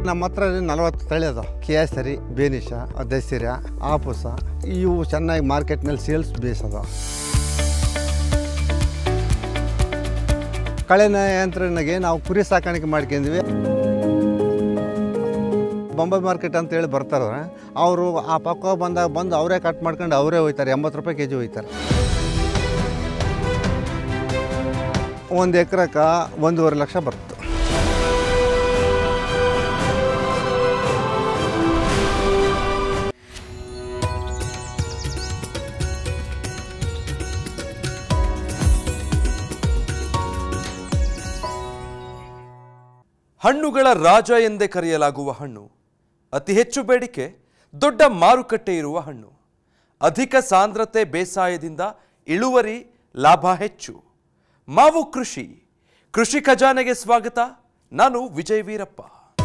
ನಮ್ಮ ಹತ್ರ ನಲವತ್ತು ತಳಿ ಅದಾವ ಕೇಸರಿ ಬೇನಿಷ ದಸಿರ ಆಪುಸ ಇವು ಚೆನ್ನಾಗಿ ಮಾರ್ಕೆಟ್ನಲ್ಲಿ ಸೇಲ್ಸ್ ಬೇಸ್ ಅದಾವ ಕಳೆನ ಯಂತ್ರನಾಗೆ ನಾವು ಕುರಿ ಸಾಕಾಣಿಕೆ ಮಾಡ್ಕೊಂಡಿವಿ ಬೊಂಬೈ ಮಾರ್ಕೆಟ್ ಅಂತ ಹೇಳಿ ಬರ್ತಾರೆ ಅವರು ಆ ಪಕ್ಕ ಬಂದಾಗ ಬಂದು ಅವರೇ ಕಟ್ ಮಾಡ್ಕೊಂಡು ಅವರೇ ಹೋಯ್ತಾರೆ ಎಂಬತ್ತು ರೂಪಾಯಿ ಕೆ ಜಿ ಹೋಯ್ತಾರೆ ಒಂದು ಎಕರೆಗೆ ಒಂದೂವರೆ ಲಕ್ಷ ಬರುತ್ತೆ ಹಣ್ಣುಗಳ ರಾಜ ಎಂದೇ ಕರೆಯಲಾಗುವ ಹಣ್ಣು ಅತಿ ಹೆಚ್ಚು ಬೇಡಿಕೆ ದೊಡ್ಡ ಮಾರುಕಟ್ಟೆ ಇರುವ ಹಣ್ಣು ಅಧಿಕ ಸಾಂದ್ರತೆ ಬೇಸಾಯದಿಂದ ಇಳುವರಿ ಲಾಭ ಹೆಚ್ಚು ಮಾವು ಕೃಷಿ ಕೃಷಿ ಖಜಾನೆಗೆ ಸ್ವಾಗತ ನಾನು ವಿಜಯ್ ವೀರಪ್ಪ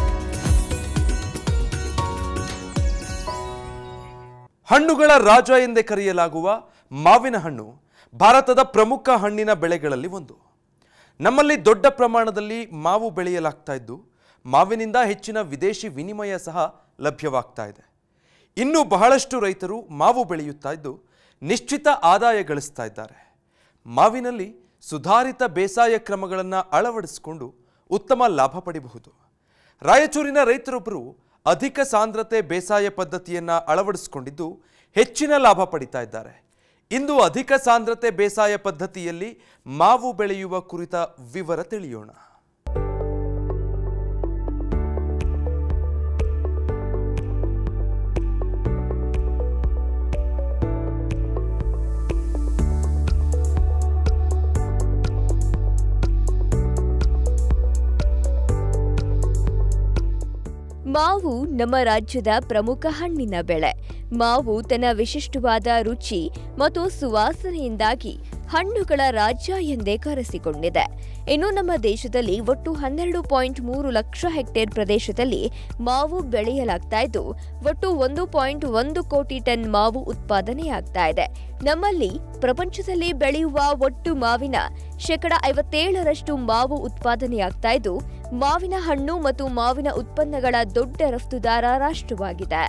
ಹಣ್ಣುಗಳ ರಾಜ ಎಂದೇ ಕರೆಯಲಾಗುವ ಮಾವಿನ ಹಣ್ಣು ಭಾರತದ ಪ್ರಮುಖ ಹಣ್ಣಿನ ಬೆಳೆಗಳಲ್ಲಿ ಒಂದು ನಮ್ಮಲ್ಲಿ ದೊಡ್ಡ ಪ್ರಮಾಣದಲ್ಲಿ ಮಾವು ಬೆಳೆಯಲಾಗ್ತಾ ಇದ್ದು ಮಾವಿನಿಂದ ಹೆಚ್ಚಿನ ವಿದೇಶಿ ವಿನಿಮಯ ಸಹ ಲಭ್ಯವಾಗ್ತಾ ಇದೆ ಇನ್ನು ಬಹಳಷ್ಟು ರೈತರು ಮಾವು ಬೆಳೆಯುತ್ತಾ ಇದ್ದು ನಿಶ್ಚಿತ ಆದಾಯ ಗಳಿಸ್ತಾ ಇದ್ದಾರೆ ಮಾವಿನಲ್ಲಿ ಸುಧಾರಿತ ಬೇಸಾಯ ಕ್ರಮಗಳನ್ನು ಅಳವಡಿಸಿಕೊಂಡು ಉತ್ತಮ ಲಾಭ ಪಡಿಬಹುದು ರಾಯಚೂರಿನ ರೈತರೊಬ್ಬರು ಅಧಿಕ ಸಾಂದ್ರತೆ ಬೇಸಾಯ ಪದ್ಧತಿಯನ್ನು ಅಳವಡಿಸಿಕೊಂಡಿದ್ದು ಹೆಚ್ಚಿನ ಲಾಭ ಪಡಿತಾ ಇದ್ದಾರೆ ಇಂದು ಅಧಿಕ ಸಾಂದ್ರತೆ ಬೇಸಾಯ ಪದ್ಧತಿಯಲ್ಲಿ ಮಾವು ಬೆಳೆಯುವ ಕುರಿತ ವಿವರ ತಿಳಿಯೋಣ ಮಾವು ನಮ್ಮ ರಾಜ್ಯದ ಪ್ರಮುಖ ಹಣ್ಣಿನ ಬೆಳೆ ಮಾವು ತನ್ನ ವಿಶಿಷ್ಟವಾದ ರುಚಿ ಮತ್ತು ಸುವಾಸನೆಯಿಂದಾಗಿ ಹಣ್ಣುಗಳ ರಾಜ್ಯ ಎಂದೇ ಕರೆಸಿಕೊಂಡಿದೆ ಇನ್ನು ನಮ್ಮ ದೇಶದಲ್ಲಿ ಒಟ್ಟು ಹನ್ನೆರಡು ಪಾಯಿಂಟ್ ಮೂರು ಲಕ್ಷ ಹೆಕ್ಟೇರ್ ಪ್ರದೇಶದಲ್ಲಿ ಮಾವು ಬೆಳೆಯಲಾಗ್ತಾ ಇದ್ದು ಒಟ್ಟು ಒಂದು ಪಾಯಿಂಟ್ ಒಂದು ಕೋಟಿ ಟನ್ ಮಾವು ಉತ್ಪಾದನೆಯಾಗ್ತಾ ಇದೆ ನಮ್ಮಲ್ಲಿ ಪ್ರಪಂಚದಲ್ಲಿ ಬೆಳೆಯುವ ಒಟ್ಟು ಮಾವಿನ ಶೇಕಡ ಐವತ್ತೇಳರಷ್ಟು ಮಾವು ಉತ್ಪಾದನೆಯಾಗ್ತಾ ಇದ್ದು ಮಾವಿನ ಹಣ್ಣು ಮತ್ತು ಮಾವಿನ ಉತ್ಪನ್ನಗಳ ದೊಡ್ಡ ರಫ್ತುದಾರ ರಾಷ್ಟ್ರವಾಗಿದೆ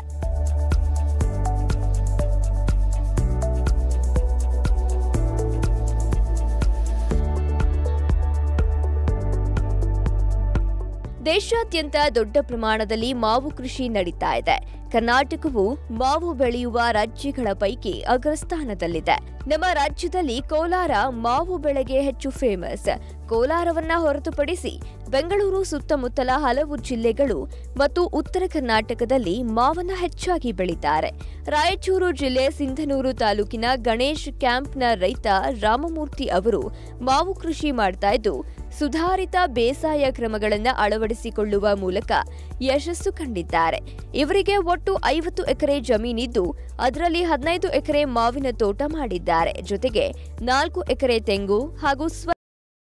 ದೇಶಾದ್ಯಂತ ದೊಡ್ಡ ಪ್ರಮಾಣದಲ್ಲಿ ಮಾವು ಕೃಷಿ ನಡೀತಾ ಇದೆ ಕರ್ನಾಟಕವು ಮಾವು ಬೆಳೆಯುವ ರಾಜ್ಯಗಳ ಪೈಕಿ ಅಗ್ರಸ್ಥಾನದಲ್ಲಿದೆ ನಮ್ಮ ರಾಜ್ಯದಲ್ಲಿ ಕೋಲಾರ ಮಾವು ಬೆಳೆಗೆ ಹೆಚ್ಚು ಫೇಮಸ್ ಕೋಲಾರವನ್ನ ಹೊರತುಪಡಿಸಿ ಬೆಂಗಳೂರು ಸುತ್ತಮುತ್ತಲ ಹಲವು ಜಿಲ್ಲೆಗಳು ಮತ್ತು ಉತ್ತರ ಕರ್ನಾಟಕದಲ್ಲಿ ಮಾವನ್ನ ಹೆಚ್ಚಾಗಿ ಬೆಳೀತಾರೆ ರಾಯಚೂರು ಜಿಲ್ಲೆ ಸಿಂಧನೂರು ತಾಲೂಕಿನ ಗಣೇಶ್ ಕ್ಯಾಂಪ್ನ ರೈತ ರಾಮಮೂರ್ತಿ ಅವರು ಮಾವು ಕೃಷಿ ಮಾಡ್ತಾ ಇದ್ದು ಸುಧಾರಿತ ಬೇಸಾಯ ಕ್ರಮಗಳನ್ನು ಅಳವಡಿಸಿಕೊಳ್ಳುವ ಮೂಲಕ ಯಶಸ್ಸು ಕಂಡಿದ್ದಾರೆ ಇವರಿಗೆ ಒಟ್ಟು ಐವತ್ತು ಎಕರೆ ಜಮೀನಿದ್ದು ಅದರಲ್ಲಿ ಹದಿನೈದು ಎಕರೆ ಮಾವಿನ ತೋಟ ಮಾಡಿದ್ದಾರೆ ಜೊತೆಗೆ ನಾಲ್ಕು ಎಕರೆ ತೆಂಗು ಹಾಗೂ ಸ್ವ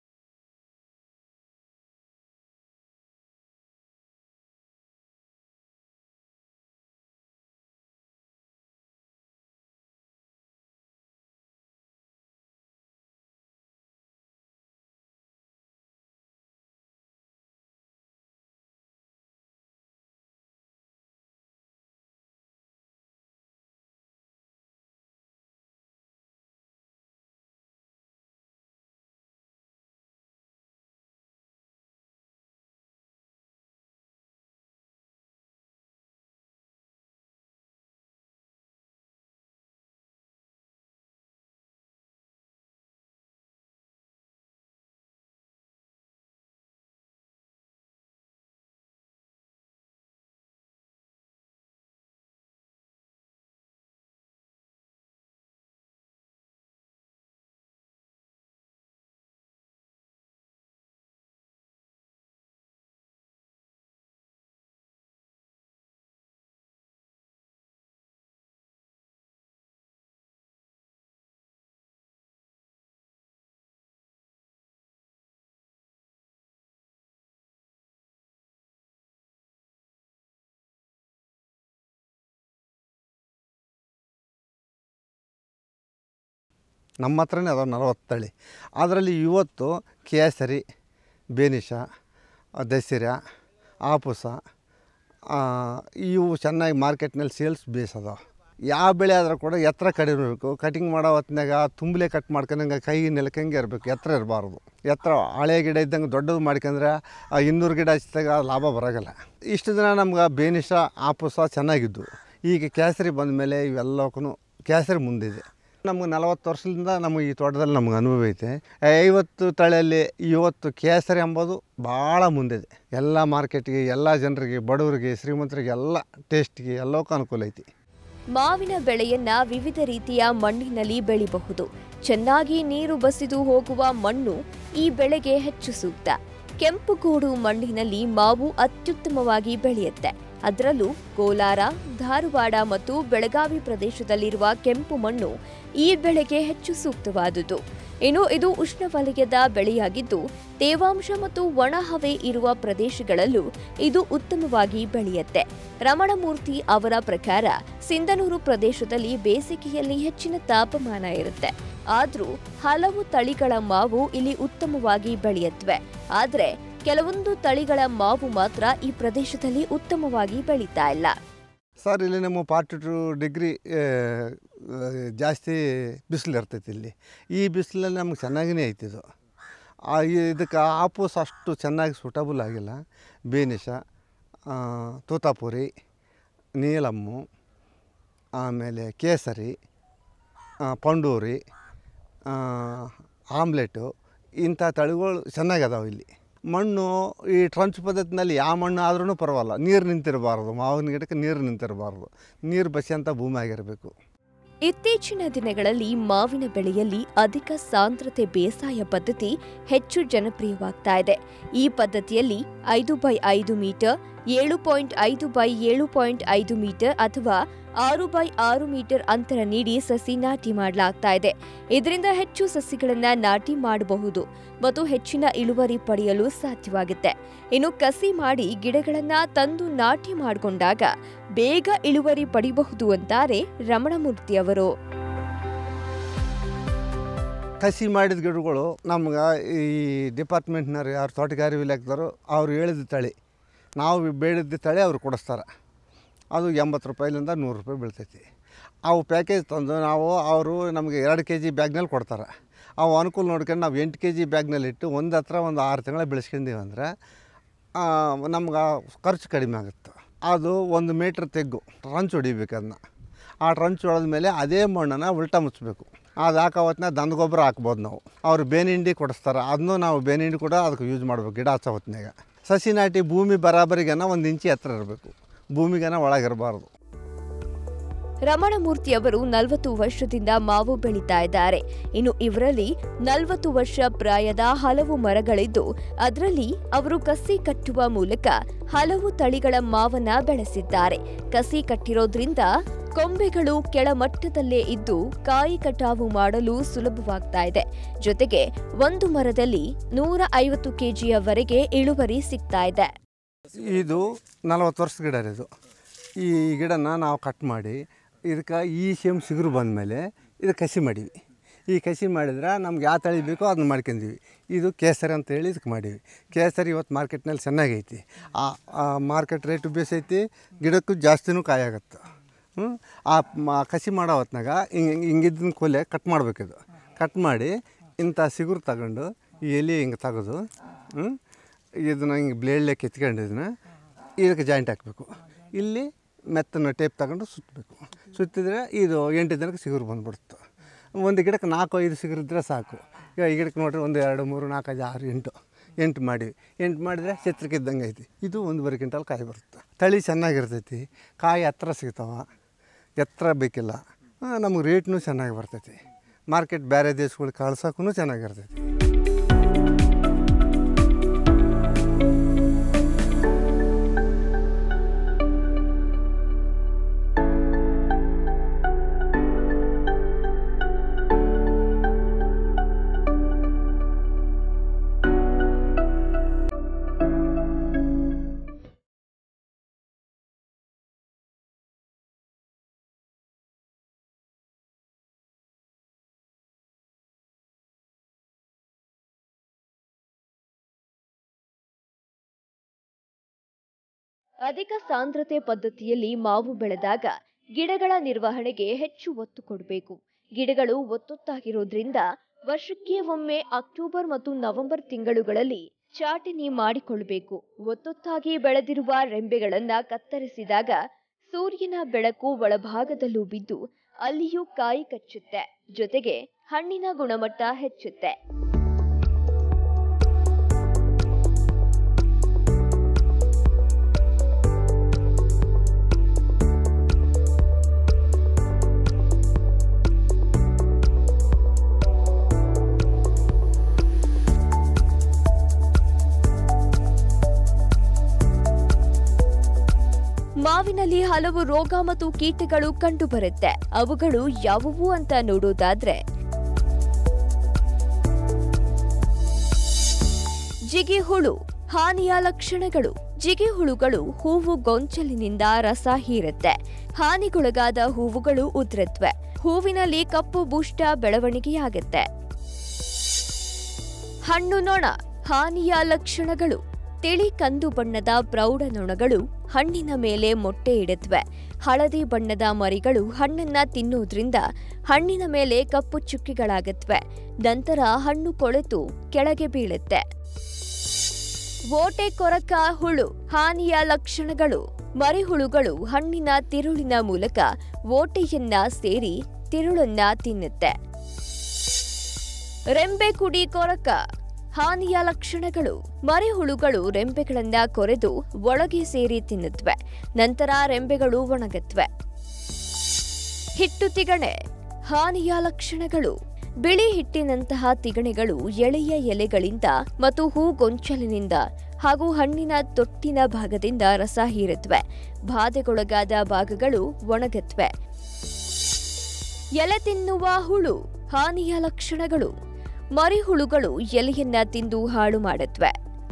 ನಮ್ಮ ಹತ್ರನೇ ಅದಾವೆ ನಲವತ್ತು ತಳಿ ಅದರಲ್ಲಿ ಇವತ್ತು ಕೇಸರಿ ಬೇನಿಷ ದಸಿರ ಆಪುಸ ಆ, ಇವು ಚೆನ್ನಾಗಿ ಮಾರ್ಕೆಟ್ನಲ್ಲಿ ಸೇಲ್ಸ್ ಬೇಸ್ ಅದಾವ ಯಾವ ಬೆಳೆ ಆದರೂ ಕೂಡ ಎತ್ತರ ಕಡಿಮೆ ಇರಬೇಕು ಕಟಿಂಗ್ ಮಾಡೋ ಹೊತ್ನಾಗ ತುಂಬಲೆ ಕಟ್ ಮಾಡ್ಕೊಂಡಂಗೆ ಕೈ ನೆಲಕಂಗೆ ಇರಬೇಕು ಎತ್ತರ ಇರಬಾರ್ದು ಎತ್ತರ ಹಳೆ ಗಿಡ ಇದ್ದಂಗೆ ದೊಡ್ಡದು ಮಾಡ್ಕೊಂಡ್ರೆ ಆ ಇನ್ನೂರು ಗಿಡ ಹಚ್ಚಿದಾಗ ಲಾಭ ಬರೋಗಲ್ಲ ಇಷ್ಟು ದಿನ ನಮ್ಗೆ ಬೇನಿಷ ಆಪುಸ ಚೆನ್ನಾಗಿದ್ದು ಈಗ ಕೇಸರಿ ಬಂದ ಮೇಲೆ ಇವೆಲ್ಲಕ್ಕೂ ಕೇಸರಿ ಮುಂದಿದೆ ನಮ್ಗೆ ನಲವತ್ತು ವರ್ಷದಿಂದ ನಮಗೆ ಈ ತೋಟದಲ್ಲಿ ನಮ್ಗೆ ಅನುಭವ ಐತೆ ಐವತ್ತು ತಳೆಯಲ್ಲಿ ಇವತ್ತು ಕೇಸರಿ ಎಂಬುದು ಭಾಳ ಮುಂದಿದೆ ಎಲ್ಲ ಮಾರ್ಕೆಟ್ಗೆ ಎಲ್ಲ ಜನರಿಗೆ ಬಡವರಿಗೆ ಶ್ರೀಮಂತರಿಗೆ ಎಲ್ಲ ಟೇಸ್ಟ್ಗೆ ಎಲ್ಲಕ್ಕೂ ಅನುಕೂಲ ಐತಿ ಮಾವಿನ ಬೆಳೆಯನ್ನ ವಿವಿಧ ರೀತಿಯ ಮಣ್ಣಿನಲ್ಲಿ ಬೆಳಿಬಹುದು ಚೆನ್ನಾಗಿ ನೀರು ಬಸಿದು ಹೋಗುವ ಮಣ್ಣು ಈ ಬೆಳೆಗೆ ಹೆಚ್ಚು ಸೂಕ್ತ ಕೆಂಪುಗೂಡು ಮಣ್ಣಿನಲ್ಲಿ ಮಾವು ಅತ್ಯುತ್ತಮವಾಗಿ ಬೆಳೆಯುತ್ತೆ ಅದರಲ್ಲೂ ಕೋಲಾರ ಧಾರವಾಡ ಮತ್ತು ಬೆಳಗಾವಿ ಪ್ರದೇಶದಲ್ಲಿರುವ ಕೆಂಪು ಮಣ್ಣು ಈ ಬೆಳೆಗೆ ಹೆಚ್ಚು ಸೂಕ್ತವಾದುದು ಇನ್ನು ಇದು ಉಷ್ಣವಲಯದ ಬೆಳೆಯಾಗಿದ್ದು ತೇವಾಂಶ ಮತ್ತು ಒಣ ಹವೆ ಇರುವ ಪ್ರದೇಶಗಳಲ್ಲೂ ಇದು ಉತ್ತಮವಾಗಿ ಬೆಳೆಯುತ್ತೆ ರಮಣಮೂರ್ತಿ ಅವರ ಪ್ರಕಾರ ಸಿಂಧನೂರು ಪ್ರದೇಶದಲ್ಲಿ ಬೇಸಿಗೆಯಲ್ಲಿ ಹೆಚ್ಚಿನ ತಾಪಮಾನ ಇರುತ್ತೆ ಆದ್ರೂ ಹಲವು ತಳಿಗಳ ಮಾವು ಇಲ್ಲಿ ಉತ್ತಮವಾಗಿ ಬೆಳೆಯತ್ವೆ ಆದ್ರೆ ಕೆಲವೊಂದು ತಳಿಗಳ ಮಾವು ಮಾತ್ರ ಈ ಪ್ರದೇಶದಲ್ಲಿ ಉತ್ತಮವಾಗಿ ಬೆಳೀತಾ ಇಲ್ಲ ಸರ್ ಇಲ್ಲಿ ನಮ್ಮ ಫಾರ್ಟಿ ಟು ಡಿಗ್ರಿ ಜಾಸ್ತಿ ಬಿಸಿಲು ಇರ್ತೈತಿ ಇಲ್ಲಿ ಈ ಬಿಸಿಲಲ್ಲಿ ನಮ್ಗೆ ಚೆನ್ನಾಗಿನೇ ಐತಿ ಇದು ಆ, ಈ- ಇದಕ್ಕೆ ಆಪೂಸ್ ಅಷ್ಟು ಚೆನ್ನಾಗಿ ಸೂಟಬಲ್ ಆಗಿಲ್ಲ ಬೇನಿಷ ಆ, ತೋತಾಪುರಿ ನೀಲಮ್ಮು ಆಮೇಲೆ ಕೇಸರಿ ಆ, ಪಂಡೂರಿ ಆ, ಆಮ್ಲೆಟು ಇಂಥ ತಳಿಗಳು ಚೆನ್ನಾಗದಾವೆ ಇಲ್ಲಿ ಮಣ್ಣು ಈ ಟ್ರಂಚ್ ಪದ್ಧತಿನಲ್ಲಿ ಯಾವ ಮಣ್ಣು ಆದ್ರೂ ಪರವಾಗಿಲ್ಲ ನೀರು ನಿಂತಿರಬಾರ್ದು ಮಾವಿನ ಗಿಡಕ್ಕೆ ನೀರು ನಿಂತಿರಬಾರ್ದು ನೀರು ಬಸಿಯಂಥ ಭೂಮಿ ಆಗಿರಬೇಕು ಇತ್ತೀಚಿನ ದಿನಗಳಲ್ಲಿ ಮಾವಿನ ಬೆಳೆಯಲ್ಲಿ ಅಧಿಕ ಸಾಂದ್ರತೆ ಬೇಸಾಯ ಪದ್ಧತಿ ಹೆಚ್ಚು ಜನಪ್ರಿಯವಾಗ್ತಾ ಇದೆ ಈ ಪದ್ಧತಿಯಲ್ಲಿ ಐದು ಬೈ ಐದು ಮೀಟರ್ ಏಳು ಪಾಯಿಂಟ್ ಐದು ಬೈ ಏಳು ಪಾಯಿಂಟ್ ಐದು ಮೀಟರ್ ಅಥವಾ ಆರು ಬೈ ಆರು ಮೀಟರ್ ಅಂತರ ನೀಡಿ ಸಸಿ ನಾಟಿ ಮಾಡಲಾಗ್ತಾ ಇದೆ ಇದರಿಂದ ಹೆಚ್ಚು ಸಸಿಗಳನ್ನ ನಾಟಿ ಮಾಡಬಹುದು ಮತ್ತು ಹೆಚ್ಚಿನ ಇಳುವರಿ ಪಡೆಯಲು ಸಾಧ್ಯವಾಗುತ್ತೆ ಇನ್ನು ಕಸಿ ಮಾಡಿ ಗಿಡಗಳನ್ನ ತಂದು ನಾಟಿ ಮಾಡಿಕೊಂಡಾಗ ಬೇಗ ಇಳುವರಿ ಪಡಿಬಹುದು ಅಂತಾರೆ ರಮಣಮೂರ್ತಿ ಅವರು ಕಸಿ ಮಾಡಿದ ಗಿಡಗಳು ನಮ್ಗೆ ಈ ಡಿಪಾರ್ಟ್ಮೆಂಟ್ನವ್ರು ಯಾರು ತೋಟಗಾರಿ ಇಲಾಖೆದವರು ಅವ್ರು ಹೇಳಿದ ತಳಿ ನಾವು ಬೆಳೆದ ತಳಿ ಅವ್ರು ಕೊಡಿಸ್ತಾರೆ ಅದು ಎಂಬತ್ತು ರೂಪಾಯಿಲಿಂದ ನೂರು ರೂಪಾಯಿ ಬೀಳ್ತೈತಿ ಅವು ಪ್ಯಾಕೇಜ್ ತಂದು ನಾವು ಅವರು ನಮಗೆ ಎರಡು ಕೆ ಜಿ ಬ್ಯಾಗ್ನಲ್ಲಿ ಕೊಡ್ತಾರೆ ಅವು ಅನುಕೂಲ ನೋಡ್ಕೊಂಡು ನಾವು ಎಂಟು ಕೆ ಜಿ ಬ್ಯಾಗ್ನಲ್ಲಿ ಇಟ್ಟು ಒಂದು ಹತ್ರ ಒಂದು ಆರು ತಿಂಗಳ ಬೆಳೆಸ್ಕೊಂಡೀವಿ ಅಂದರೆ ನಮ್ಗೆ ಖರ್ಚು ಕಡಿಮೆ ಆಗುತ್ತೆ ಅದು ಒಂದು ಮೀಟ್ರ್ ತೆಗ್ಗು ಟ್ರಂಚ್ ಹೊಡಿಬೇಕು ಅದನ್ನ ಆ ಟ್ರಂಚ್ ಹೊಡೆದ ಮೇಲೆ ಅದೇ ಮಣ್ಣನ್ನು ಉಲ್ಟಾ ಮುಚ್ಚಬೇಕು ಅದು ಹಾಕೋ ಹೊತ್ನಾಗ ದನದ ಗೊಬ್ಬರ ಹಾಕ್ಬೋದು ನಾವು ಅವ್ರು ಬೇನಿಂಡಿ ಕೊಡಿಸ್ತಾರೆ ಅದನ್ನು ನಾವು ಬೇನಿಂಡಿ ಕೂಡ ಅದಕ್ಕೆ ಯೂಸ್ ಮಾಡ್ಬೇಕು ಗಿಡ ಹಚ್ಚೋ ಹೊತ್ನಾಗ ಸಸಿ ನಾಟಿ ಭೂಮಿ ಬರಾಬರಿಗೆನ ಒಂದು ಇಂಚಿ ಎತ್ತರ ಇರಬೇಕು ಭೂಮಿಗೆನ ಒಳಗಿರಬಾರ್ದು ರಮಣಮೂರ್ತಿ ಅವರು ನಲವತ್ತು ವರ್ಷದಿಂದ ಮಾವು ಬೆಳೀತಾ ಇದ್ದಾರೆ ಇನ್ನು ಇವರಲ್ಲಿ ನಲವತ್ತು ವರ್ಷ ಪ್ರಾಯದ ಹಲವು ಮರಗಳಿದ್ದು ಅದರಲ್ಲಿ ಅವರು ಕಸಿ ಕಟ್ಟುವ ಮೂಲಕ ಹಲವು ತಳಿಗಳ ಮಾವನ್ನ ಬೆಳೆಸಿದ್ದಾರೆ ಕಸಿ ಕಟ್ಟಿರೋದ್ರಿಂದ ಕೊಂಬೆಗಳು ಕೆಳಮಟ್ಟದಲ್ಲೇ ಇದ್ದು ಕಾಯಿ ಕಟಾವು ಮಾಡಲು ಸುಲಭವಾಗ್ತಾ ಇದೆ ಜೊತೆಗೆ ಒಂದು ಮರದಲ್ಲಿ ನೂರ ಐವತ್ತು ಕೆಜಿಯವರೆಗೆ ಇಳುವರಿ ಸಿಗ್ತಾ ಇದೆ ಇದು ನಲವತ್ತು ವರ್ಷದ ಗಿಡ ರೀ ಇದು ಈ ಗಿಡನ ನಾವು ಕಟ್ ಮಾಡಿ ಇದಕ್ಕೆ ಈ ಸೇಮ್ ಸಿಗುರು ಬಂದಮೇಲೆ ಇದು ಕಸಿ ಮಾಡೀವಿ ಈ ಕಸಿ ಮಾಡಿದ್ರೆ ನಮ್ಗೆ ಯಾವ ತಳಿ ಬೇಕೋ ಅದನ್ನ ಮಾಡ್ಕೊಂಡೀವಿ ಇದು ಕೇಸರಿ ಅಂತ ಹೇಳಿ ಇದಕ್ಕೆ ಮಾಡೀವಿ ಕೇಸರಿ ಇವತ್ತು ಮಾರ್ಕೆಟ್ನಲ್ಲಿ ಚೆನ್ನಾಗೈತಿ ಆ ಮಾರ್ಕೆಟ್ ರೇಟು ಬೇಸೈತಿ ಗಿಡಕ್ಕೂ ಜಾಸ್ತಿನೂ ಕಾಯಾಗತ್ತೆ ಹ್ಞೂ ಆ ಮ- ಕಸಿ ಮಾಡೋ ಹೊತ್ನಾಗ ಹಿಂಗೆ ಹಿಂಗಿದ್ದನ್ನ ಕೊಲೆ ಕಟ್ ಮಾಡಬೇಕಿದು ಕಟ್ ಮಾಡಿ ಇಂಥ ಸಿಗುರು ತಗೊಂಡು ಈ ಎಲೆ ಹಿಂಗೆ ತೆಗೆದು ಹ್ಞೂ ಇದನ್ನ ಹಿಂಗೆ ಬ್ಲೇಡ್ಲೆ ಕಿತ್ಕೊಂಡು ಇದನ್ನ ಇದಕ್ಕೆ ಜಾಯಿಂಟ್ ಹಾಕಬೇಕು ಇಲ್ಲಿ ಮೆತ್ತನ ಟೇಪ್ ತಗೊಂಡು ಸುತ್ತಬೇಕು ಸುತ್ತಿದ್ರೆ ಇದು ಎಂಟು ದಿನಕ್ಕೆ ಸಿಗುರು ಬಂದ್ಬಿಡುತ್ತೆ ಒಂದು ಗಿಡಕ್ಕೆ ನಾಲ್ಕು ಐದು ಸಿಗುರಿದ್ರೆ ಸಾಕು ಈಗ ಈ ಗಿಡಕ್ಕೆ ನೋಡ್ರಿ ಒಂದು ಎರಡು ಮೂರು ನಾಲ್ಕು ಐದು ಆರು ಎಂಟು ಎಂಟು ಮಾಡಿವಿ ಎಂಟು ಮಾಡಿದ್ರೆ ಛತ್ರಕ್ಕೆ ಇದ್ದಂಗೆ ಐತಿ ಇದು ಒಂದೂವರೆ ಕ್ವಿಂಟಲ್ ಕಾಯಿ ಬರುತ್ತೆ ತಳಿ ಚೆನ್ನಾಗಿರ್ತೈತಿ ಕಾಯಿ ಹತ್ರ ಸಿಗ್ತಾವ ಎತ್ತರ ಬೇಕಿಲ್ಲ ನಮಗೆ ರೇಟ್ನೂ ಚೆನ್ನಾಗಿ ಬರ್ತೈತಿ ಮಾರ್ಕೆಟ್ ಬೇರೆ ದೇಶಗಳಿಗೆ ಕಳ್ಸೋಕ್ಕೂ ಚೆನ್ನಾಗಿರ್ತೈತಿ ಅಧಿಕ ಸಾಂದ್ರತೆ ಪದ್ಧತಿಯಲ್ಲಿ ಮಾವು ಬೆಳೆದಾಗ ಗಿಡಗಳ ನಿರ್ವಹಣೆಗೆ ಹೆಚ್ಚು ಒತ್ತು ಕೊಡಬೇಕು ಗಿಡಗಳು ಒತ್ತೊತ್ತಾಗಿರೋದ್ರಿಂದ ವರ್ಷಕ್ಕೆ ಒಮ್ಮೆ ಅಕ್ಟೋಬರ್ ಮತ್ತು ನವೆಂಬರ್ ತಿಂಗಳುಗಳಲ್ಲಿ ಚಾಟಣಿ ಮಾಡಿಕೊಳ್ಳಬೇಕು ಒತ್ತೊತ್ತಾಗಿ ಬೆಳೆದಿರುವ ರೆಂಬೆಗಳನ್ನ ಕತ್ತರಿಸಿದಾಗ ಸೂರ್ಯನ ಬೆಳಕು ಒಳಭಾಗದಲ್ಲೂ ಬಿದ್ದು ಅಲ್ಲಿಯೂ ಕಾಯಿ ಕಚ್ಚುತ್ತೆ ಜೊತೆಗೆ ಹಣ್ಣಿನ ಗುಣಮಟ್ಟ ಹೆಚ್ಚುತ್ತೆ ಮಾವಿನಲ್ಲಿ ಹಲವು ರೋಗ ಮತ್ತು ಕೀಟಗಳು ಕಂಡುಬರುತ್ತೆ ಅವುಗಳು ಯಾವುವು ಅಂತ ನೋಡೋದಾದ್ರೆ ಜಿಗಿ ಹುಳು ಹಾನಿಯ ಲಕ್ಷಣಗಳು ಜಿಗಿ ಹುಳುಗಳು ಹೂವು ಗೊಂಚಲಿನಿಂದ ರಸ ಹೀರುತ್ತೆ ಹಾನಿಗೊಳಗಾದ ಹೂವುಗಳು ಉದುರುತ್ತವೆ ಹೂವಿನಲ್ಲಿ ಕಪ್ಪು ಬೂಷ್ಟ ಬೆಳವಣಿಗೆಯಾಗುತ್ತೆ ಹಣ್ಣು ನೊಣ ಹಾನಿಯ ಲಕ್ಷಣಗಳು ತಿಳಿ ಕಂದು ಬಣ್ಣದ ಪ್ರೌಢ ನೊಣಗಳು ಹಣ್ಣಿನ ಮೇಲೆ ಮೊಟ್ಟೆ ಇಡುತ್ತವೆ ಹಳದಿ ಬಣ್ಣದ ಮರಿಗಳು ಹಣ್ಣನ್ನ ತಿನ್ನೋದ್ರಿಂದ ಹಣ್ಣಿನ ಮೇಲೆ ಕಪ್ಪು ಚುಕ್ಕಿಗಳಾಗತ್ವೆ ನಂತರ ಹಣ್ಣು ಕೊಳೆತು ಕೆಳಗೆ ಬೀಳುತ್ತೆ ಓಟೆ ಕೊರಕ ಹುಳು ಹಾನಿಯ ಲಕ್ಷಣಗಳು ಮರಿಹುಳುಗಳು ಹಣ್ಣಿನ ತಿರುಳಿನ ಮೂಲಕ ಓಟೆಯನ್ನ ಸೇರಿ ತಿರುಳನ್ನ ತಿನ್ನುತ್ತೆ ರೆಂಬೆ ಕುಡಿ ಕೊರಕ ಹಾನಿಯ ಲಕ್ಷಣಗಳು ಮರಿಹುಳುಗಳು ರೆಂಬೆಗಳನ್ನ ಕೊರೆದು ಒಳಗೆ ಸೇರಿ ತಿನ್ನುತ್ತವೆ ನಂತರ ರೆಂಬೆಗಳು ಒಣಗತ್ವೆ ಹಿಟ್ಟು ತಿಗಣೆ ಹಾನಿಯ ಲಕ್ಷಣಗಳು ಬಿಳಿ ಹಿಟ್ಟಿನಂತಹ ತಿಗಣೆಗಳು ಎಳೆಯ ಎಲೆಗಳಿಂದ ಮತ್ತು ಹೂಗೊಂಚಲಿನಿಂದ ಹಾಗೂ ಹಣ್ಣಿನ ತೊಟ್ಟಿನ ಭಾಗದಿಂದ ರಸ ಹೀರುತ್ತವೆ ಬಾಧೆಗೊಳಗಾದ ಭಾಗಗಳು ಒಣಗತ್ವೆ ಎಲೆ ತಿನ್ನುವ ಹುಳು ಹಾನಿಯ ಲಕ್ಷಣಗಳು ಮರಿಹುಳುಗಳು ಎಲೆಯನ್ನ ತಿಂದು ಹಾಳು ಮಾಡುತ್ತವೆ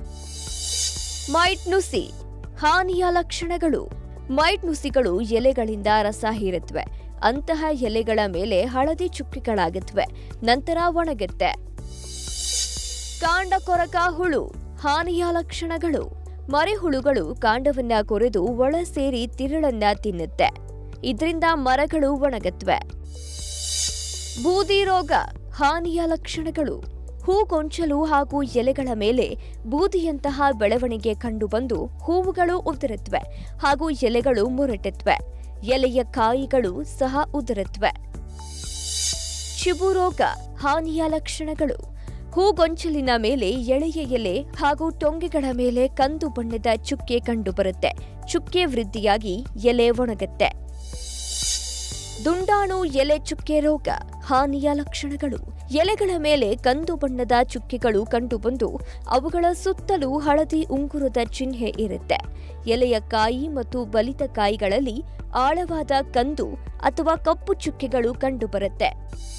ಮೈಟ್ ನುಸಿ ಹಾನಿಯ ಲಕ್ಷಣಗಳು ಮೈಟ್ ನುಸಿಗಳು ಎಲೆಗಳಿಂದ ರಸ ಹೀರುತ್ತವೆ ಅಂತಹ ಎಲೆಗಳ ಮೇಲೆ ಹಳದಿ ಚುಕ್ಕಿಗಳಾಗುತ್ತವೆ ನಂತರ ಒಣಗುತ್ತೆ ಕಾಂಡ ಕೊರಕ ಹುಳು ಹಾನಿಯ ಲಕ್ಷಣಗಳು ಮರಿಹುಳುಗಳು ಕಾಂಡವನ್ನ ಕೊರೆದು ಒಳ ಸೇರಿ ತಿರುಳನ್ನ ತಿನ್ನುತ್ತೆ ಇದರಿಂದ ಮರಗಳು ಒಣಗತ್ವೆ ಬೂದಿ ರೋಗ ಹಾನಿಯ ಲಕ್ಷಣಗಳು ಹೂಗೊಂಚಲು ಹಾಗೂ ಎಲೆಗಳ ಮೇಲೆ ಬೂದಿಯಂತಹ ಬೆಳವಣಿಗೆ ಕಂಡುಬಂದು ಹೂವುಗಳು ಉದುರುತ್ತವೆ ಹಾಗೂ ಎಲೆಗಳು ಮುರಟುತ್ತವೆ ಎಲೆಯ ಕಾಯಿಗಳು ಸಹ ಉದುರುತ್ತವೆ ಚಿಬು ರೋಗ ಹಾನಿಯ ಲಕ್ಷಣಗಳು ಹೂಗೊಂಚಲಿನ ಮೇಲೆ ಎಳೆಯ ಎಲೆ ಹಾಗೂ ಟೊಂಗೆಗಳ ಮೇಲೆ ಕಂದು ಬಣ್ಣದ ಚುಕ್ಕೆ ಕಂಡುಬರುತ್ತೆ ಚುಕ್ಕೆ ವೃದ್ಧಿಯಾಗಿ ಎಲೆ ಒಣಗತ್ತೆ ದುಂಡಾಣು ಎಲೆ ಚುಕ್ಕೆ ರೋಗ ಹಾನಿಯ ಲಕ್ಷಣಗಳು ಎಲೆಗಳ ಮೇಲೆ ಕಂದು ಬಣ್ಣದ ಚುಕ್ಕೆಗಳು ಕಂಡುಬಂದು ಅವುಗಳ ಸುತ್ತಲೂ ಹಳದಿ ಉಂಗುರದ ಚಿಹ್ನೆ ಇರುತ್ತೆ ಎಲೆಯ ಕಾಯಿ ಮತ್ತು ಬಲಿತ ಕಾಯಿಗಳಲ್ಲಿ ಆಳವಾದ ಕಂದು ಅಥವಾ ಕಪ್ಪು ಚುಕ್ಕೆಗಳು ಕಂಡುಬರುತ್ತೆ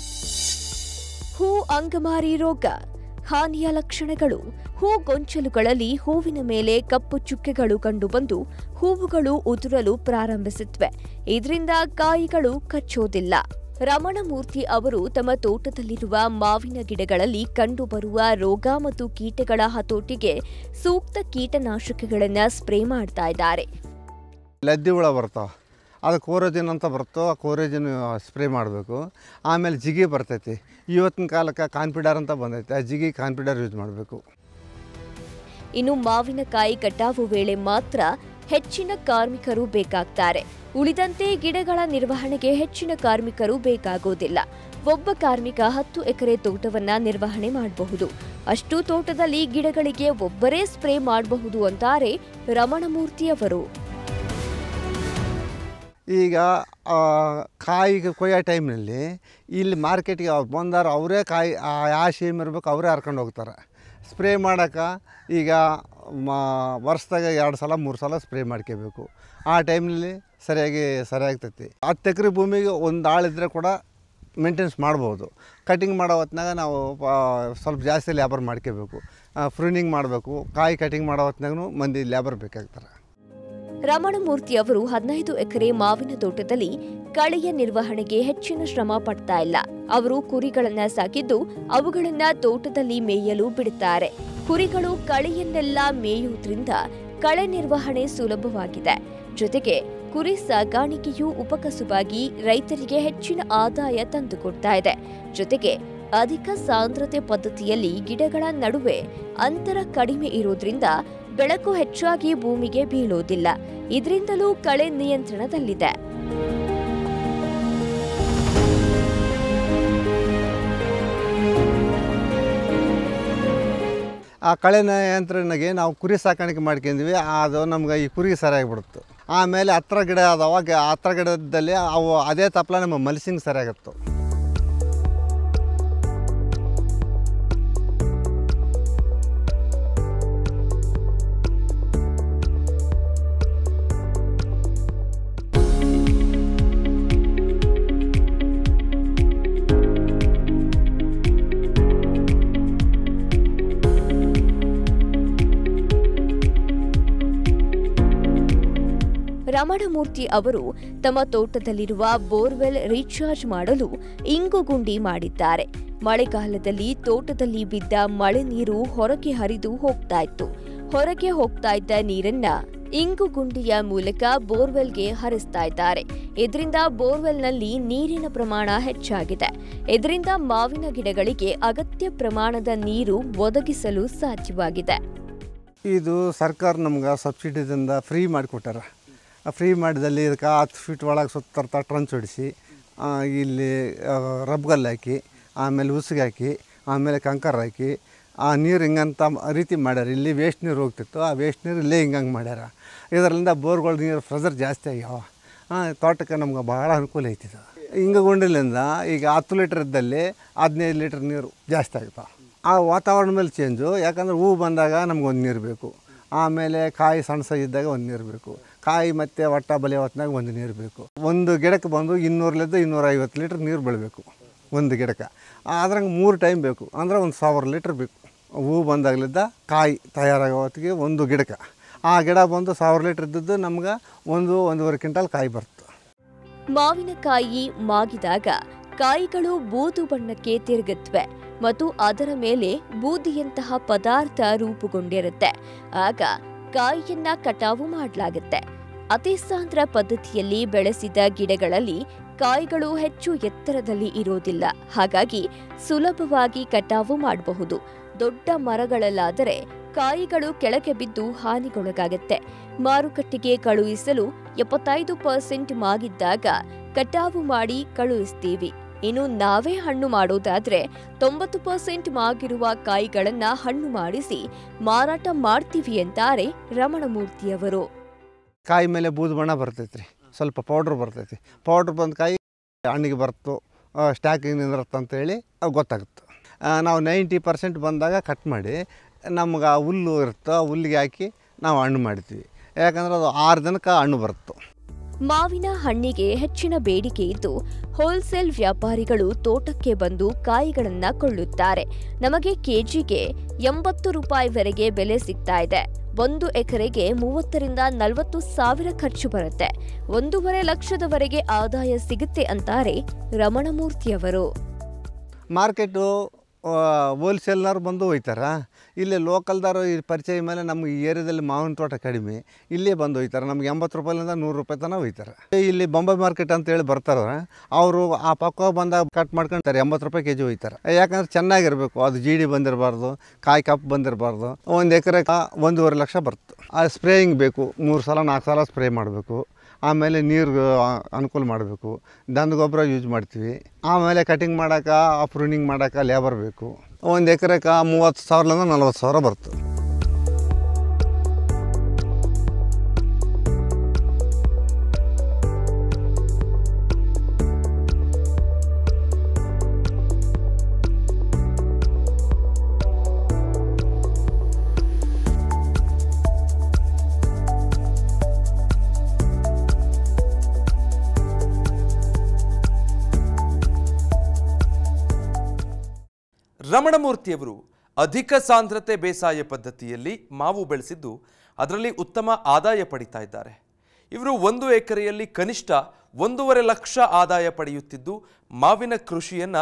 ಹೂ ಅಂಗಮಾರಿ ರೋಗ ಹಾನಿಯ ಲಕ್ಷಣಗಳು ಹೂ ಗೊಂಚಲುಗಳಲ್ಲಿ ಹೂವಿನ ಮೇಲೆ ಕಪ್ಪು ಚುಕ್ಕೆಗಳು ಕಂಡುಬಂದು ಹೂವುಗಳು ಉದುರಲು ಪ್ರಾರಂಭಿಸುತ್ತವೆ ಇದರಿಂದ ಕಾಯಿಗಳು ಕಚ್ಚೋದಿಲ್ಲ ರಮಣಮೂರ್ತಿ ಅವರು ತಮ್ಮ ತೋಟದಲ್ಲಿರುವ ಮಾವಿನ ಗಿಡಗಳಲ್ಲಿ ಕಂಡುಬರುವ ರೋಗ ಮತ್ತು ಕೀಟಗಳ ಹತೋಟಿಗೆ ಸೂಕ್ತ ಕೀಟನಾಶಕಗಳನ್ನು ಸ್ಪ್ರೇ ಮಾಡ್ತಾ ಇದ್ದಾರೆ ಲದ್ದಿ ಹುಳ ಬರ್ತಾವೆ ಅದು ಕೋರೋಜಿನ್ ಅಂತ ಬರ್ತೋ ಆ ಕೋರೋಜಿನ್ ಸ್ಪ್ರೇ ಮಾಡಬೇಕು ಆಮೇಲೆ ಜಿಗಿ ಬರ್ತೈತಿ ಇವತ್ತಿನ ಕಾಲಕ್ಕೆ ಕಾನ್ಫಿಡರ್ ಅಂತ ಬಂದೈತೆ ಆ ಜಿಗಿ ಕಾನ್ಫಿಡರ್ ಯೂಸ್ ಮಾಡಬೇಕು ಇನ್ನು ಮಾವಿನಕಾಯಿ ಕಟಾವು ವೇಳೆ ಮಾತ್ರ ಹೆಚ್ಚಿನ ಕಾರ್ಮಿಕರು ಬೇಕಾಗ್ತಾರೆ ಉಳಿದಂತೆ ಗಿಡಗಳ ನಿರ್ವಹಣೆಗೆ ಹೆಚ್ಚಿನ ಕಾರ್ಮಿಕರು ಬೇಕಾಗೋದಿಲ್ಲ ಒಬ್ಬ ಕಾರ್ಮಿಕ ಹತ್ತು ಎಕರೆ ತೋಟವನ್ನ ನಿರ್ವಹಣೆ ಮಾಡಬಹುದು ಅಷ್ಟು ತೋಟದಲ್ಲಿ ಗಿಡಗಳಿಗೆ ಒಬ್ಬರೇ ಸ್ಪ್ರೇ ಮಾಡಬಹುದು ಅಂತಾರೆ ರಮಣಮೂರ್ತಿಯವರು ಈಗ ಆ, ಕಾಯಿ ಕೊಯ್ಯೋ ಟೈಮ್ನಲ್ಲಿ ಇಲ್ಲಿ ಮಾರ್ಕೆಟಿಗೆ ಅವ್ರು ಬಂದಾರ ಅವರೇ ಕಾಯಿ ಆ ಯಾವ ಶೇಮ್ ಇರ್ಬೇಕು ಅವರೇ ಹರ್ಕೊಂಡು ಹೋಗ್ತಾರೆ ಸ್ಪ್ರೇ ಮಾಡೋಕೆ ಈಗ ಮ ವರ್ಷದಾಗ ಎರಡು ಸಲ ಮೂರು ಸಲ ಸ್ಪ್ರೇ ಮಾಡ್ಕೋಬೇಕು ಆ ಟೈಮ್ನಲ್ಲಿ ಸರಿಯಾಗಿ ಸರಿಯಾಗ್ತೈತಿ ಹತ್ತು ಎಕರೆ ಭೂಮಿಗೆ ಒಂದು ಆಳಿದ್ರೆ ಕೂಡ ಮೇಂಟೆನ್ಸ್ ಮಾಡ್ಬೋದು ಕಟಿಂಗ್ ಮಾಡೋ ಹೊತ್ನಾಗ ನಾವು ಆ, ಸ್ವಲ್ಪ ಜಾಸ್ತಿ ಲೇಬರ್ ಮಾಡ್ಕೋಬೇಕು ಫ್ರೂನಿಂಗ್ ಮಾಡಬೇಕು ಕಾಯಿ ಕಟಿಂಗ್ ಮಾಡೋ ಹೊತ್ನಾಗೂ ಮಂದಿ ಲೇಬರ್ ಬೇಕಾಗ್ತಾರೆ ರಮಣಮೂರ್ತಿ ಅವರು ಹದಿನೈದು ಎಕರೆ ಮಾವಿನ ತೋಟದಲ್ಲಿ ಕಳೆಯ ನಿರ್ವಹಣೆಗೆ ಹೆಚ್ಚಿನ ಶ್ರಮ ಪಡ್ತಾ ಇಲ್ಲ ಅವರು ಕುರಿಗಳನ್ನ ಸಾಕಿದ್ದು ಅವುಗಳನ್ನ ತೋಟದಲ್ಲಿ ಮೇಯಲು ಬಿಡುತ್ತಾರೆ ಕುರಿಗಳು ಕಳೆಯನ್ನೆಲ್ಲ ಮೇಯುವುದರಿಂದ ಕಳೆ ನಿರ್ವಹಣೆ ಸುಲಭವಾಗಿದೆ ಜೊತೆಗೆ ಕುರಿ ಸಾಗಾಣಿಕೆಯು ಉಪಕಸುಬಾಗಿ ರೈತರಿಗೆ ಹೆಚ್ಚಿನ ಆದಾಯ ತಂದುಕೊಡ್ತಾ ಇದೆ ಜೊತೆಗೆ ಅಧಿಕ ಸಾಂದ್ರತೆ ಪದ್ಧತಿಯಲ್ಲಿ ಗಿಡಗಳ ನಡುವೆ ಅಂತರ ಕಡಿಮೆ ಇರೋದ್ರಿಂದ ಬೆಳಕು ಹೆಚ್ಚಾಗಿ ಭೂಮಿಗೆ ಬೀಳೋದಿಲ್ಲ ಇದರಿಂದಲೂ ಕಳೆ ನಿಯಂತ್ರಣದಲ್ಲಿದೆ ಆ ಕಳೆ ನಿಯಂತ್ರಣಗೆ ನಾವು ಕುರಿ ಸಾಕಾಣಿಕೆ ಮಾಡ್ಕೊಂಡ್ವಿ ಅದು ನಮ್ಗೆ ಈ ಕುರಿಗೆ ಸರಿಯಾಗಿ ಬಿಡುತ್ತೆ ಆಮೇಲೆ ಹತ್ರ ಗಿಡ ಅದಾವ ಗ- ಹತ್ರ ಗಿಡದಲ್ಲಿ ಅವು ಅದೇ ತಪ್ಪಲ ನಮ್ಮ ಮಲ್ಸಿಂಗ್ ಸರಿಯಾಗಿತ್ತು ರಮಣಮೂರ್ತಿ ಅವರು ತಮ್ಮ ತೋಟದಲ್ಲಿರುವ ಬೋರ್ವೆಲ್ ರೀಚಾರ್ಜ್ ಮಾಡಲು ಇಂಗು ಗುಂಡಿ ಮಾಡಿದ್ದಾರೆ ಮಳೆಗಾಲದಲ್ಲಿ ತೋಟದಲ್ಲಿ ಬಿದ್ದ ಮಳೆ ನೀರು ಹೊರಗೆ ಹರಿದು ಹೋಗ್ತಾ ಇತ್ತು ಹೊರಗೆ ಹೋಗ್ತಾ ಇದ್ದ ನೀರನ್ನ ಇಂಗು ಗುಂಡಿಯ ಮೂಲಕ ಬೋರ್ವೆಲ್ಗೆ ಹರಿಸ್ತಾ ಇದ್ದಾರೆ ಇದರಿಂದ ಬೋರ್ವೆಲ್ನಲ್ಲಿ ನೀರಿನ ಪ್ರಮಾಣ ಹೆಚ್ಚಾಗಿದೆ ಇದರಿಂದ ಮಾವಿನ ಗಿಡಗಳಿಗೆ ಅಗತ್ಯ ಪ್ರಮಾಣದ ನೀರು ಒದಗಿಸಲು ಸಾಧ್ಯವಾಗಿದೆ ಇದು ಸರ್ಕಾರ ನಮ್ಗೆ ಸಬ್ಸಿಡಿದಿಂದ ಫ್ರೀ ಮಾಡಿಕೊಟ್ಟಾರ ಫ್ರೀ ಮಾಡಿದಲ್ಲಿ ಇದಕ್ಕೆ ಹತ್ತು ಫೀಟ್ ಒಳಗೆ ಸುತ್ತ ಟ್ರಂಚ್ ಹೊಡಿಸಿ ಆ, ಇಲ್ಲಿ ರಬ್ಗಲ್ ಹಾಕಿ ಆಮೇಲೆ ಉಸುಗೆ ಹಾಕಿ ಆಮೇಲೆ ಕಂಕರ್ ಹಾಕಿ ಆ ನೀರು ಹಿಂಗಂತ ಮ- ರೀತಿ ಮಾಡ್ಯಾರ ಇಲ್ಲಿ ವೇಸ್ಟ್ ನೀರು ಹೋಗ್ತಿತ್ತು ಆ ವೇಸ್ಟ್ ನೀರು ಇಲ್ಲೇ ಹಿಂಗಂಗೆ ಮಾಡ್ಯಾರ ಇದರಿಂದ ಬೋರ್ಗಳ ನೀರು ಪ್ರೆಸರ್ ಜಾಸ್ತಿ ಆಗ್ಯಾವ ಹಾಂ ತೋಟಕ್ಕೆ ನಮ್ಗೆ ಭಾಳ ಅನುಕೂಲ ಐತಿದು ಹಿಂಗೆ ಗುಂಡಿಲಿಂದ ಈಗ ಹತ್ತು ಲೀಟ್ರ್ ಇದ್ದಲ್ಲಿ ಹದಿನೈದು ಲೀಟ್ರ್ ನೀರು ಜಾಸ್ತಿ ಆಗ್ತಾವೆ ಆ ವಾತಾವರಣ ಮೇಲೆ ಚೇಂಜು ಯಾಕಂದ್ರೆ ಹೂವು ಬಂದಾಗ ನಮ್ಗೊಂದು ನೀರು ಬೇಕು ಆಮೇಲೆ ಕಾಯಿ ಸಣ್ಣ ಸೈಜ್ ಇದ್ದಾಗ ಒಂದು ನೀರು ಬೇಕು ಕಾಯಿ ಮತ್ತು ಒಟ್ಟ ಬಲೆ ಹೊತ್ನಾಗ ಒಂದು ನೀರು ಬೇಕು ಒಂದು ಗಿಡಕ್ಕೆ ಬಂದು ಇನ್ನೂರಲಿದ್ದ ಇನ್ನೂರೈವತ್ತು ಲೀಟ್ರ್ ನೀರು ಬೀಳಬೇಕು ಒಂದು ಗಿಡಕ್ಕೆ ಅದ್ರಂಗೆ ಮೂರು ಟೈಮ್ ಬೇಕು ಅಂದ್ರೆ ಒಂದು ಸಾವಿರ ಲೀಟ್ರ್ ಬೇಕು ಹೂವು ಬಂದಾಗಲಿದ್ದ ಕಾಯಿ ತಯಾರಾಗೋ ಹೊತ್ತಿಗೆ ಒಂದು ಗಿಡಕ್ಕೆ ಆ ಗಿಡ ಬಂದು ಸಾವಿರ ಲೀಟ್ರ್ ಇದ್ದದ್ದು ನಮ್ಗೆ ಒಂದು ಒಂದೂವರೆ ಕ್ವಿಂಟಲ್ ಕಾಯಿ ಬರುತ್ತೆ ಮಾವಿನಕಾಯಿ ಮಾಗಿದಾಗ ಕಾಯಿಗಳು ಬೂದು ಬಣ್ಣಕ್ಕೆ ತಿರುಗುತ್ತವೆ ಮತ್ತು ಅದರ ಮೇಲೆ ಬೂದಿಯಂತಹ ಪದಾರ್ಥ ರೂಪುಗೊಂಡಿರುತ್ತೆ ಆಗ ಕಾಯಿಯನ್ನ ಕಟಾವು ಮಾಡಲಾಗುತ್ತೆ ಅತಿ ಸಾಂದ್ರ ಪದ್ಧತಿಯಲ್ಲಿ ಬೆಳೆಸಿದ ಗಿಡಗಳಲ್ಲಿ ಕಾಯಿಗಳು ಹೆಚ್ಚು ಎತ್ತರದಲ್ಲಿ ಇರೋದಿಲ್ಲ ಹಾಗಾಗಿ ಸುಲಭವಾಗಿ ಕಟಾವು ಮಾಡಬಹುದು ದೊಡ್ಡ ಮರಗಳಲ್ಲಾದರೆ ಕಾಯಿಗಳು ಕೆಳಗೆ ಬಿದ್ದು ಹಾನಿಗೊಳಗಾಗುತ್ತೆ ಮಾರುಕಟ್ಟೆಗೆ ಕಳುಹಿಸಲು ಎಪ್ಪತ್ತೈದು ಪರ್ಸೆಂಟ್ ಮಾಗಿದ್ದಾಗ ಕಟಾವು ಮಾಡಿ ಕಳುಹಿಸ್ತೀವಿ ಇನ್ನು ನಾವೇ ಹಣ್ಣು ಮಾಡೋದಾದ್ರೆ ತೊಂಬತ್ತು ಪರ್ಸೆಂಟ್ ಮಾಗಿರುವ ಕಾಯಿಗಳನ್ನ ಹಣ್ಣು ಮಾಡಿಸಿ ಮಾರಾಟ ಮಾಡ್ತೀವಿ ಅಂತಾರೆ ರಮಣಮೂರ್ತಿಯವರು ಕಾಯಿ ಮೇಲೆ ಬೂದು ಬಣ್ಣ ಬರ್ತೈತೆ ರೀ ಸ್ವಲ್ಪ ಪೌಡ್ರ್ ಬರ್ತೈತಿ ಪೌಡ್ರ್ ಬಂದ ಕಾಯಿ ಹಣ್ಣಿಗೆ ಬರ್ತು ಸ್ಟ್ಯಾಕಿಂಗ್ ನಿಂದಿರತ್ತೆ ಅಂತೇಳಿ ಅವು ಗೊತ್ತಾಗುತ್ತೆ ಆ, ನಾವು ನೈಂಟಿ ಪರ್ಸೆಂಟ್ ಬಂದಾಗ ಕಟ್ ಮಾಡಿ ನಮ್ಗೆ ಆ ಹುಲ್ಲು ಇರುತ್ತೆ ಆ ಹುಲ್ಲಿಗೆ ಹಾಕಿ ನಾವು ಹಣ್ಣು ಮಾಡ್ತೀವಿ ಯಾಕಂದ್ರೆ ಅದು ಆರು ದಿನಕ್ಕೆ ಹಣ್ಣು ಬರುತ್ತೆ ಮಾವಿನ ಹಣ್ಣಿಗೆ ಹೆಚ್ಚಿನ ಬೇಡಿಕೆ ಇದ್ದು ಹೋಲ್ಸೇಲ್ ವ್ಯಾಪಾರಿಗಳು ತೋಟಕ್ಕೆ ಬಂದು ಕಾಯಿಗಳನ್ನ ಕೊಳ್ಳುತ್ತಾರೆ ನಮಗೆ ಕೆಜಿಗೆ ಎಂಬತ್ತು ರೂಪಾಯಿವರೆಗೆ ಬೆಲೆ ಸಿಗ್ತಾ ಇದೆ ಒಂದು ಎಕರೆಗೆ ಮೂವತ್ತರಿಂದ ನಲವತ್ತು ಸಾವಿರ ಖರ್ಚು ಬರುತ್ತೆ ಒಂದೂವರೆ ಲಕ್ಷದವರೆಗೆ ಆದಾಯ ಸಿಗುತ್ತೆ ಅಂತಾರೆ ರಮಣಮೂರ್ತಿಯವರು ಮಾರ್ಕೆಟು ಹೋಲ್ಸೇಲ್ನವ್ರು ಬಂದು ಒಯ್ತಾರ ಇಲ್ಲಿ ಲೋಕಲ್ದವರು ಈ ಪರಿಚಯ ಮೇಲೆ ನಮ್ಗೆ ಈ ಏರಿಯಾದಲ್ಲಿ ಮಾವಿನ ತೋಟ ಕಡಿಮೆ ಇಲ್ಲೇ ಬಂದು ಒಯ್ತಾರೆ ನಮ್ಗೆ ಎಂಬತ್ತು ರೂಪಾಯಿಲಿಂದ ನೂರು ರೂಪಾಯಿ ತನಕ ಒಯ್ತಾರೆ ಇಲ್ಲಿ ಬೊಂಬೈ ಮಾರ್ಕೆಟ್ ಅಂತ ಹೇಳಿ ಬರ್ತಾರ ಅವರು ಆ ಪಕ್ಕ ಬಂದಾಗ ಕಟ್ ಮಾಡ್ಕೊಂತಾರೆ ಎಂಬತ್ತು ರೂಪಾಯಿ ಕೆ ಜಿ ಒಯ್ತಾರೆ ಯಾಕಂದ್ರೆ ಚೆನ್ನಾಗಿರಬೇಕು ಅದು ಜೀಡಿ ಬಂದಿರಬಾರ್ದು ಕಾಯಿ ಕಪ್ಪು ಬಂದಿರಬಾರ್ದು ಒಂದು ಎಕರೆ ಒಂದೂವರೆ ಲಕ್ಷ ಬರುತ್ತೆ ಆ ಸ್ಪ್ರೇಯಿಂಗ್ ಬೇಕು ಮೂರು ಸಲ ನಾಲ್ಕು ಸಲ ಸ್ಪ್ರೇ ಮಾಡಬೇಕು ಆಮೇಲೆ ನೀರು ಅನುಕೂಲ ಮಾಡಬೇಕು ದನದ ಗೊಬ್ಬರ ಯೂಸ್ ಮಾಡ್ತೀವಿ ಆಮೇಲೆ ಕಟಿಂಗ್ ಮಾಡೋಕೆ ಪ್ರೂನಿಂಗ್ ಮಾಡೋಕೆ ಲೇಬರ್ ಬೇಕು ಒಂದು ಎಕರೆಗೆ ಮೂವತ್ತು ಸಾವಿರದಿಂದ ನಲ್ವತ್ತು ಸಾವಿರ ಬರ್ತದೆ ರಮಣಮೂರ್ತಿಯವರು ಅಧಿಕ ಸಾಂದ್ರತೆ ಬೇಸಾಯ ಪದ್ಧತಿಯಲ್ಲಿ ಮಾವು ಬೆಳೆಸಿದ್ದು ಅದರಲ್ಲಿ ಉತ್ತಮ ಆದಾಯ ಪಡಿತಾ ಇದ್ದಾರೆ ಇವರು ಒಂದು ಎಕರೆಯಲ್ಲಿ ಕನಿಷ್ಠ ಒಂದೂವರೆ ಲಕ್ಷ ಆದಾಯ ಪಡೆಯುತ್ತಿದ್ದು ಮಾವಿನ ಕೃಷಿಯನ್ನ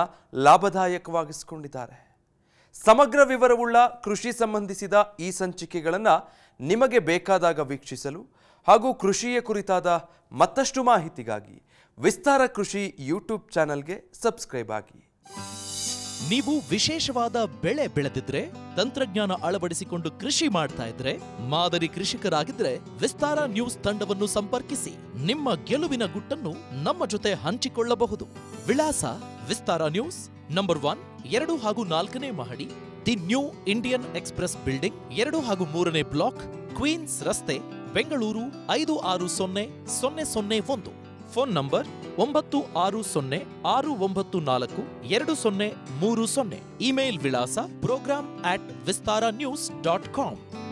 ಲಾಭದಾಯಕವಾಗಿಸಿಕೊಂಡಿದ್ದಾರೆ ಸಮಗ್ರ ವಿವರವುಳ್ಳ ಕೃಷಿ ಸಂಬಂಧಿಸಿದ ಈ ಸಂಚಿಕೆಗಳನ್ನು ನಿಮಗೆ ಬೇಕಾದಾಗ ವೀಕ್ಷಿಸಲು ಹಾಗೂ ಕೃಷಿಯ ಕುರಿತಾದ ಮತ್ತಷ್ಟು ಮಾಹಿತಿಗಾಗಿ ವಿಸ್ತಾರ ಕೃಷಿ ಯೂಟ್ಯೂಬ್ ಚಾನಲ್ಗೆ ಸಬ್ಸ್ಕ್ರೈಬ್ ಆಗಿ ನೀವು ವಿಶೇಷವಾದ ಬೆಳೆ ಬೆಳೆದಿದ್ರೆ ತಂತ್ರಜ್ಞಾನ ಅಳವಡಿಸಿಕೊಂಡು ಕೃಷಿ ಮಾಡ್ತಾ ಇದ್ರೆ ಮಾದರಿ ಕೃಷಿಕರಾಗಿದ್ರೆ ವಿಸ್ತಾರ ನ್ಯೂಸ್ ತಂಡವನ್ನು ಸಂಪರ್ಕಿಸಿ ನಿಮ್ಮ ಗೆಲುವಿನ ಗುಟ್ಟನ್ನು ನಮ್ಮ ಜೊತೆ ಹಂಚಿಕೊಳ್ಳಬಹುದು ವಿಳಾಸ ವಿಸ್ತಾರ ನ್ಯೂಸ್ ನಂಬರ್ ಒನ್ ಎರಡು ಹಾಗೂ ನಾಲ್ಕನೇ ಮಹಡಿ the New Indian Express building ಎರಡು ಹಾಗೂ ಮೂರನೇ ಬ್ಲಾಕ್ ಕ್ವೀನ್ಸ್ ರಸ್ತೆ ಬೆಂಗಳೂರು ಐದು ಆರು ಸೊನ್ನೆ ಸೊನ್ನೆ ಸೊನ್ನೆ ಒಂದು ಫೋನ್ ನಂಬರ್ ಒಂಬತ್ತು ಆರು ಸೊನ್ನೆ ಆರು ಒಂಬತ್ತು ನಾಲ್ಕು ಎರಡು ಸೊನ್ನೆ ಮೂರು ಸೊನ್ನೆ ಇಮೇಲ್ ವಿಳಾಸ program at Vistara news dot com